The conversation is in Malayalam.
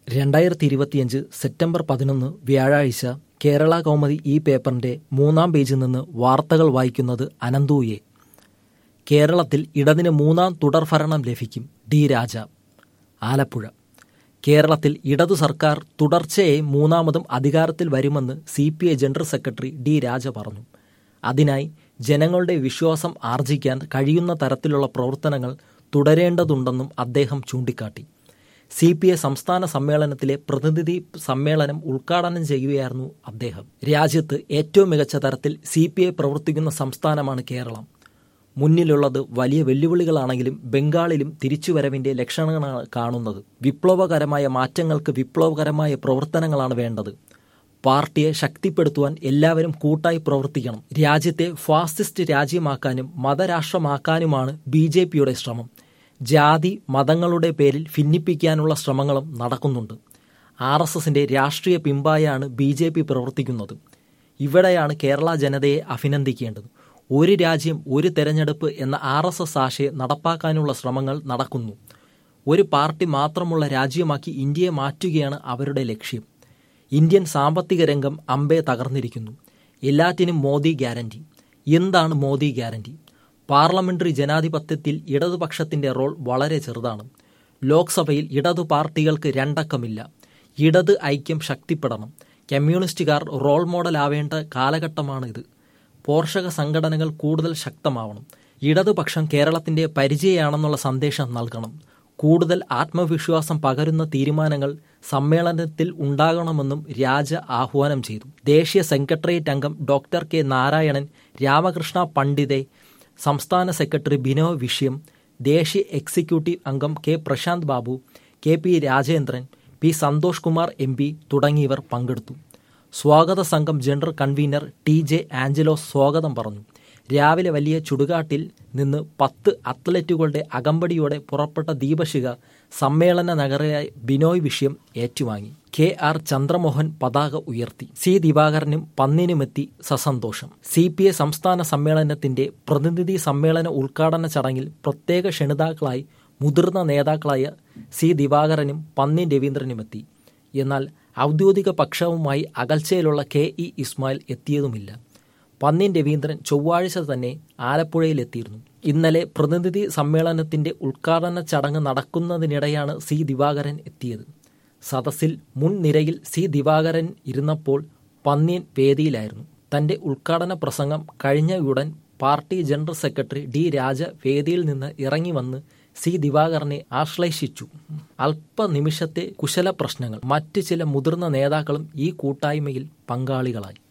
രണ്ടായിരത്തി ഇരുപത്തിയഞ്ച് സെപ്റ്റംബർ പതിനൊന്ന് വ്യാഴാഴ്ച കേരള കൗമുദി ഈ പേപ്പറിന്റെ മൂന്നാം പേജിൽ നിന്ന് വാർത്തകൾ വായിക്കുന്നത് അനന്തൂയെ കേരളത്തിൽ ഇടതിന് മൂന്നാം തുടർഭരണം ലഭിക്കും ഡി രാജ ആലപ്പുഴ കേരളത്തിൽ ഇടതു സർക്കാർ തുടർച്ചയായി മൂന്നാമതും അധികാരത്തിൽ വരുമെന്ന് C P I general secretary D Raja പറഞ്ഞു അതിനായി ജനങ്ങളുടെ വിശ്വാസം ആർജിക്കാൻ കഴിയുന്ന തരത്തിലുള്ള പ്രവർത്തനങ്ങൾ തുടരേണ്ടതുണ്ടെന്നും അദ്ദേഹം ചൂണ്ടിക്കാട്ടി സി പി ഐ സംസ്ഥാന സമ്മേളനത്തിലെ പ്രതിനിധി സമ്മേളനം ഉദ്ഘാടനം ചെയ്യുകയായിരുന്നു അദ്ദേഹം രാജ്യത്ത് ഏറ്റവും മികച്ച തരത്തിൽ സി പി ഐ പ്രവർത്തിക്കുന്ന സംസ്ഥാനമാണ് കേരളം മുന്നിലുള്ളത് വലിയ വെല്ലുവിളികളാണെങ്കിലും ബംഗാളിലും തിരിച്ചുവരവിന്റെ ലക്ഷണങ്ങളാണ് കാണുന്നത് വിപ്ലവകരമായ മാറ്റങ്ങൾക്ക് വിപ്ലവകരമായ പ്രവർത്തനങ്ങളാണ് വേണ്ടത് പാർട്ടിയെ ശക്തിപ്പെടുത്തുവാൻ എല്ലാവരും കൂട്ടായി പ്രവർത്തിക്കണം രാജ്യത്തെ ഫാസിസ്റ്റ് രാജ്യമാക്കാനും മതരാഷ്ട്രമാക്കാനുമാണ് ബി ജെ പിയുടെ ശ്രമം ജാതി മതങ്ങളുടെ പേരിൽ ഭിന്നിപ്പിക്കാനുള്ള ശ്രമങ്ങളും നടക്കുന്നുണ്ട് ആർ എസ് എസിന്റെ രാഷ്ട്രീയ പിമ്പായാണ് ബി ജെ പി പ്രവർത്തിക്കുന്നത് ഇവിടെയാണ് കേരള ജനതയെ അഭിനന്ദിക്കേണ്ടത് ഒരു രാജ്യം ഒരു തെരഞ്ഞെടുപ്പ് എന്ന ആർ എസ് എസ് ആശയം നടപ്പാക്കാനുള്ള ശ്രമങ്ങൾ നടക്കുന്നു ഒരു പാർട്ടി മാത്രമുള്ള രാജ്യമാക്കി ഇന്ത്യയെ മാറ്റുകയാണ് അവരുടെ ലക്ഷ്യം ഇന്ത്യൻ സാമ്പത്തിക രംഗം അമ്പെ തകർന്നിരിക്കുന്നു എല്ലാറ്റിനും മോദി ഗ്യാരണ്ടി എന്താണ് മോദി ഗ്യാരണ്ടി പാർലമെന്ററി ജനാധിപത്യത്തിൽ ഇടതുപക്ഷത്തിന്റെ റോൾ വളരെ ചെറുതാണ് ലോക്സഭയിൽ ഇടതു പാർട്ടികൾക്ക് രണ്ടക്കമില്ല ഇടത് ഐക്യം ശക്തിപ്പെടണം കമ്മ്യൂണിസ്റ്റുകാർ റോൾ മോഡലാവേണ്ട കാലഘട്ടമാണ് ഇത് പോഷക സംഘടനകൾ കൂടുതൽ ശക്തമാവണം ഇടതുപക്ഷം കേരളത്തിന്റെ പരിചയമാണെന്നുള്ള സന്ദേശം നൽകണം കൂടുതൽ ആത്മവിശ്വാസം പകരുന്ന തീരുമാനങ്ങൾ സമ്മേളനത്തിൽ ഉണ്ടാകണമെന്നും രാജ ആഹ്വാനം ചെയ്തു ദേശീയ സെക്രട്ടേറിയറ്റ് അംഗം ഡോക്ടർ കെ നാരായണൻ രാമകൃഷ്ണ പണ്ഡിതെ സംസ്ഥാന സെക്രട്ടറി ബിനോയ് വിഷയം ദേശീയ എക്സിക്യൂട്ടീവ് അംഗം K Prashanth Babu K P Rajendran P Santhosh Kumar M P തുടങ്ങിയവർ പങ്കെടുത്തു സ്വാഗത സംഘം general convener T J Angelos സ്വാഗതം പറഞ്ഞു രാവിലെ വലിയ ചുടുകാട്ടിൽ നിന്ന് പത്ത് അത്ലറ്റുകളുടെ അകമ്പടിയോടെ പുറപ്പെട്ട ദീപശിഖ സമ്മേളന നഗരയായ ബിനോയ് വിഷയം ഏറ്റുവാങ്ങി കെ ആർ ചന്ദ്രമോഹൻ പതാക ഉയർത്തി സി ദിവാകരനും പന്നിനുമെത്തി സസന്തോഷം സി പി ഐ സംസ്ഥാന സമ്മേളനത്തിന്റെ പ്രതിനിധി സമ്മേളന ഉദ്ഘാടന ചടങ്ങിൽ പ്രത്യേക ക്ഷണിതാക്കളായി മുതിർന്ന നേതാക്കളായ സി ദിവാകരനും പന്നിൻ രവീന്ദ്രനുമെത്തി എന്നാൽ ഔദ്യോഗിക പക്ഷവുമായി അകൽച്ചയിലുള്ള കെ ഇ ഇസ്മായിൽ എത്തിയതുമില്ല പന്നിൻ രവീന്ദ്രൻ ചൊവ്വാഴ്ച തന്നെ ആലപ്പുഴയിലെത്തിയിരുന്നു ഇന്നലെ പ്രതിനിധി സമ്മേളനത്തിന്റെ ഉദ്ഘാടന ചടങ്ങ് നടക്കുന്നതിനിടെയാണ് സി ദിവാകരൻ എത്തിയത് സദസ്സിൽ മുൻനിരയിൽ സി ദിവാകരൻ ഇരുന്നപ്പോൾ പന്നിയൻ വേദിയിലായിരുന്നു തന്റെ ഉദ്ഘാടന പ്രസംഗം കഴിഞ്ഞയുടൻ party general secretary D Raja വേദിയിൽ നിന്ന് ഇറങ്ങി വന്ന് സി ദിവാകരനെ ആശ്ലേഷിച്ചു അല്പനിമിഷത്തെ കുശല പ്രശ്നങ്ങൾ മറ്റ് ചില മുതിർന്ന നേതാക്കളും ഈ കൂട്ടായ്മയിൽ പങ്കാളികളായി